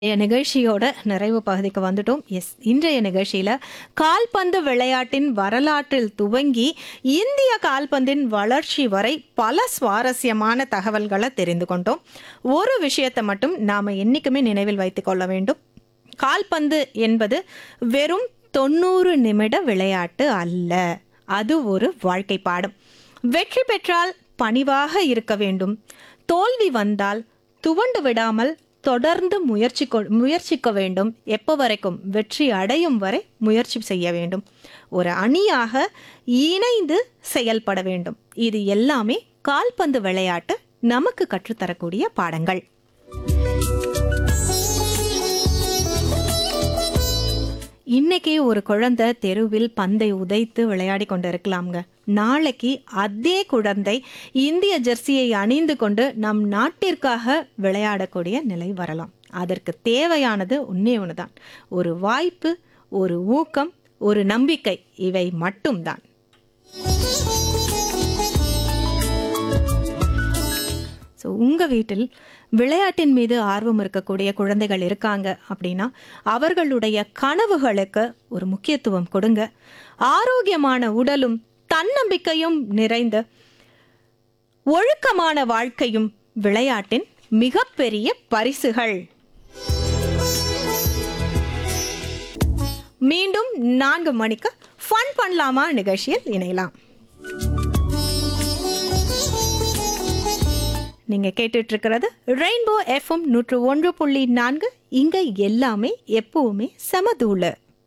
இன்றைய நிகழ்ச்சியோட நிறைவு பகுதிக்கு வந்துட்டோம் எஸ் இன்றைய நிகழ்ச்சியில் கால்பந்து விளையாட்டின் வரலாற்றில் துவங்கி இந்திய கால்பந்தின் வளர்ச்சி வரை பல சுவாரஸ்யமான தகவல்களை தெரிந்து கொண்டோம் ஒரு விஷயத்தை மட்டும் நாம் என்றைக்குமே நினைவில் வைத்துக் கொள்ள வேண்டும் கால்பந்து என்பது வெறும் தொண்ணூறு நிமிட விளையாட்டு அல்ல அது ஒரு வாழ்க்கை பாடம் வெற்றி பெற்றால் பணிவாக இருக்க வேண்டும் தோல்வி வந்தால் துவண்டு விடாமல் தொடர்ந்து முயற்சி கொ- முயற்சிக்க வேண்டும் எப்போ வரைக்கும் வெற்றி அடையும் வரை முயற்சி செய்ய வேண்டும் ஒரு அணியாக இணைந்து செயல்பட வேண்டும் இது எல்லாமே கால்பந்து விளையாட்டு நமக்கு கற்றுத்தரக்கூடிய பாடங்கள் இன்னைக்கு ஒரு குழந்தை தெருவில் பந்தை உதைத்து விளையாடி கொண்டு இருக்கலாம்ங்க நாளைக்கு அதே குழந்தை இந்திய ஜெர்சியை அணிந்து கொண்டு நம் நாட்டிற்காக விளையாடக்கூடிய நிலை வரலாம் அதற்கு தேவையானது ஒன்றே ஒன்று தான் ஒரு வாய்ப்பு ஒரு ஊக்கம் ஒரு நம்பிக்கை இவை மட்டும்தான் ஸோ உங்கள் வீட்டில் விளையாட்டின் மீது ஆர்வம் இருக்கக்கூடிய குழந்தைகள் இருக்காங்க அப்படின்னா அவர்களுடைய கனவுகளுக்கு ஒரு முக்கியத்துவம் கொடுங்க ஆரோக்கியமான உடலும் தன்னம்பிக்கையும் நிறைந்த ஒழுக்கமான வாழ்க்கையும் விளையாட்டின் மிகப்பெரிய பரிசுகள் மீண்டும் நான்கு மணிக்கு ஃபன் பண்ணலாமா நிகழ்ச்சியில் இணையலாம் நீங்க கேட்டுட்டு இருக்கிறது ரெயின்போ எஃப்எம் நூற்று ஒன்று புள்ளி நான்கு இங்க எல்லாமே எப்பவுமே சமதூள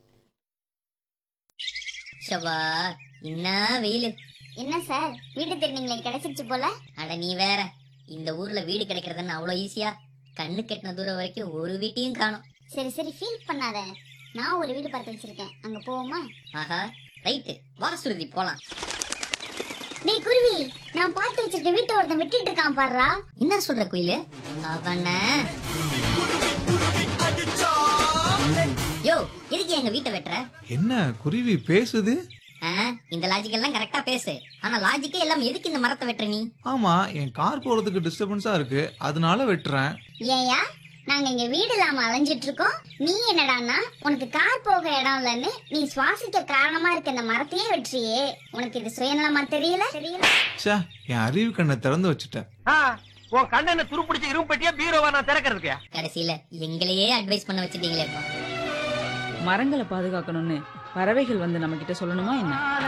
ஷபா என்ன வெயிலு என்ன சார் வீடு திருநீங்களே கிடைச்சிருச்சு போல அட நீ வேற இந்த ஊர்ல வீடு கிடைக்கிறதுன்னு அவ்வளோ ஈஸியா கண்ணு கெட்டின தூரம் வரைக்கும் ஒரு வீட்டையும் காணும் சரி சரி ஃபீல் பண்ணாத நான் ஒரு வீடு பார்த்து வச்சிருக்கேன் அங்க போவோமா ஆஹா ரைட்டு வா சுருதி போலாம் டேய் குருவி நான் பார்த்து வச்சிருக்க வீட்டை ஒருத்தன் விட்டுட்டு இருக்கான் பாருடா என்ன சொல்ற குயிலு அவன யோ எதுக்கு எங்க வீட்டை வெட்டுற என்ன குருவி பேசுது ஆ, இந்த லாஜிக் எல்லாம் கரெக்டா பேசு ஆனா லாஜிக்கே எல்லாம் எதுக்கு இந்த மரத்தை வெட்டுற நீ ஆமா என் கார் போறதுக்கு டிஸ்டர்பன்ஸா இருக்கு அதனால வெட்டுறேன் ஏயா நாங்க இங்க வீடு இல்லாம அலைஞ்சிட்டு இருக்கோம் நீ என்னடான்னா உனக்கு கார் போக இடம் இல்லைன்னு நீ சுவாசிக்க காரணமா இருக்க இந்த மரத்தையே வெற்றியே உனக்கு இது சுயநலமா தெரியல தெரியல ச்சே என் அறிவு கண்ணை திறந்து வச்சுட்டேன் ஆ, உன் கண்ணனை துருப்பிடிச்ச இரும்பு பெட்டியா பீரோவா நான் திறக்கிறதுக்கு கடைசியில எங்களையே அட்வைஸ் பண்ண வச்சுட்டீங்களேப்பா மரங்களை பாதுகாக்கணும்னு பறவைகள் வந்து நம்ம கிட்ட சொல்லணுமா என்ன